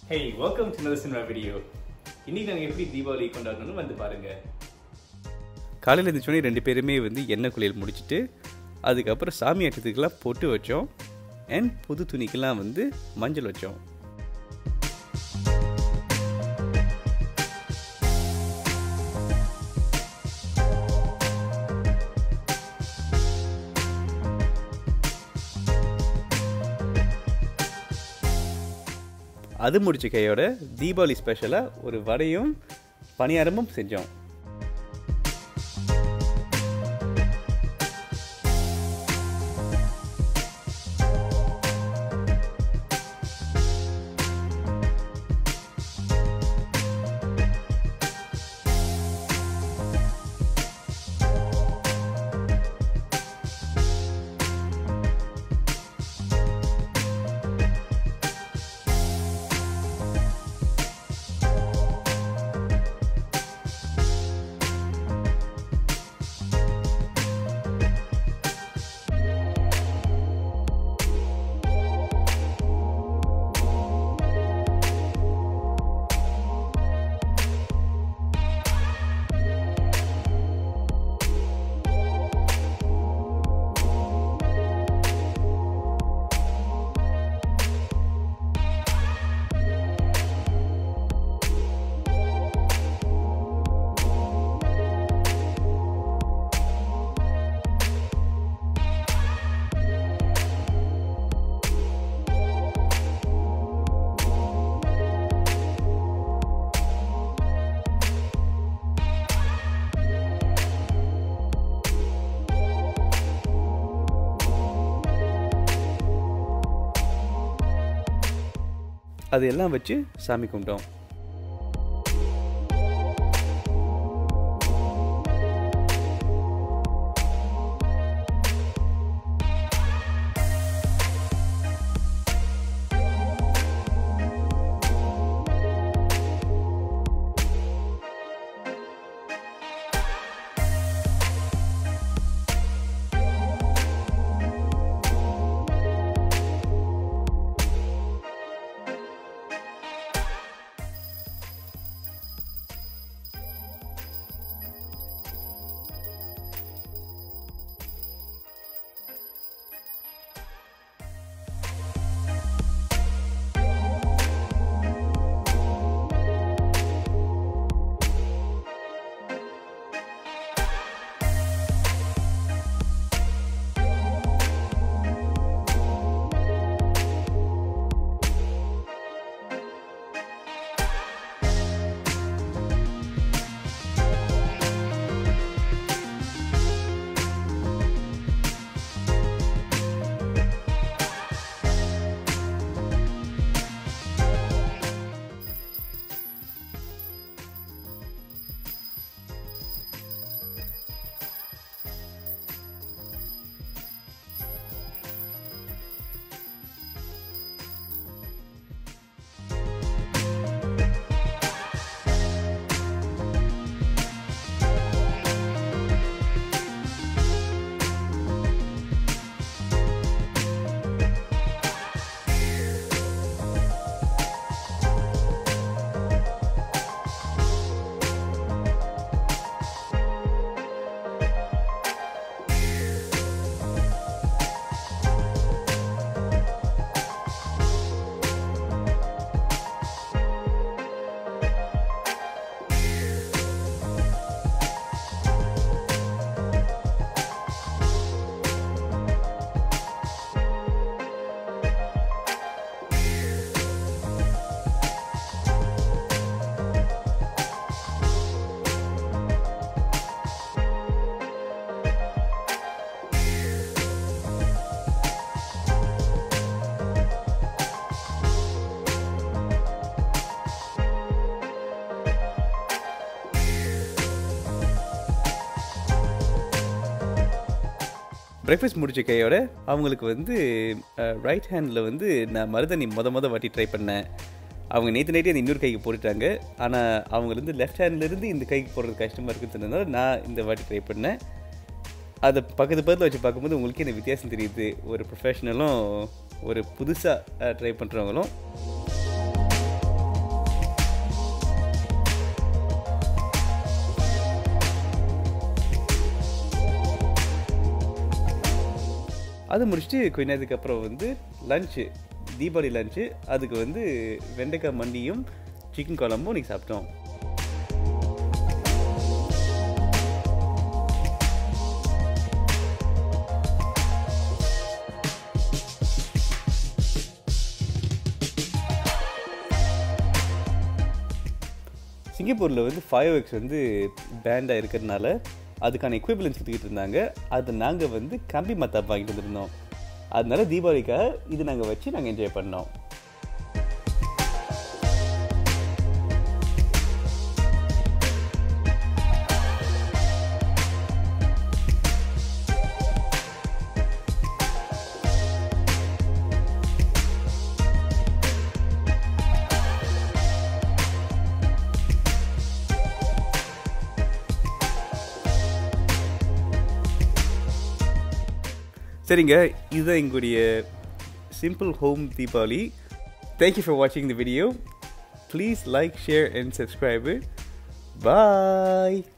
hey welcome to another cinema video இன்னைக்கு நாங்கள் எப்படி தீபாவளி கொண்டாடணும்னு வந்து பாருங்க காலையில் எழுந்திரிச்சோடனே ரெண்டு பேருமே வந்து எண்ணெய் குளியல் முடிச்சுட்டு அதுக்கப்புறம் சாமி ஆட்டத்துக்கெல்லாம் பொட்டு வச்சோம் அண்ட் புது துணிக்கெல்லாம் வந்து மஞ்சள் வச்சோம் அது முடிச்ச கையோட தீபாவளி ஸ்பெஷலாக ஒரு வடையும் பணியாரமும் செஞ்சோம் அது எல்லாம் வச்சு சாமி கும்பிட்டோம் பிரேக்ஃபாஸ்ட் முடிச்ச கையோட அவங்களுக்கு வந்து ரைட் ஹேண்டில் வந்து நான் மருதணி மொத மொத வாட்டி ட்ரை பண்ணேன் அவங்க நேற்று நைட்டே அந்த இன்னொரு கைக்கு போட்டுட்டாங்க ஆனால் அவங்க வந்து லெஃப்ட் ஹேண்ட்லேருந்து இந்த கைக்கு போடுறது கஷ்டமாக இருக்குன்னு சொன்னதுனால நான் இந்த வாட்டி ட்ரை பண்ணேன் அதை பக்கத்து பக்கத்தில் வச்சு பார்க்கும்போது உங்களுக்கே இந்த வித்தியாசம் தெரியுது ஒரு ப்ரொஃபஷனலும் ஒரு புதுசாக ட்ரை பண்ணுறவங்களும் அது முடிச்சுட்டு கொஞ்ச நேரத்துக்கு அப்புறம் வந்து லஞ்சு தீபாவளி லஞ்சு அதுக்கு வந்து வெண்டைக்காய் மண்டியும் சிக்கன் குழம்பும் இன்னைக்கு சாப்பிட்டோம் சிங்கப்பூரில் வந்து ஃபைவ் ஒர்க்ஸ் வந்து பேண்டாக இருக்கிறதுனால அதுக்கான எக்யூப்மெண்ட்ஸ் எடுத்துக்கிட்டு இருந்தாங்க அது நாங்கள் வந்து கம்பி மத்தாப் வாங்கிட்டு வந்திருந்தோம் அதனால தீபாவளிக்காக இது நாங்கள் வச்சு நாங்கள் என்ஜாய் பண்ணோம் சரிங்க இதுதான் எங்களுடைய simple home Deepavali thank you for வாட்சிங் the video please like share and subscribe bye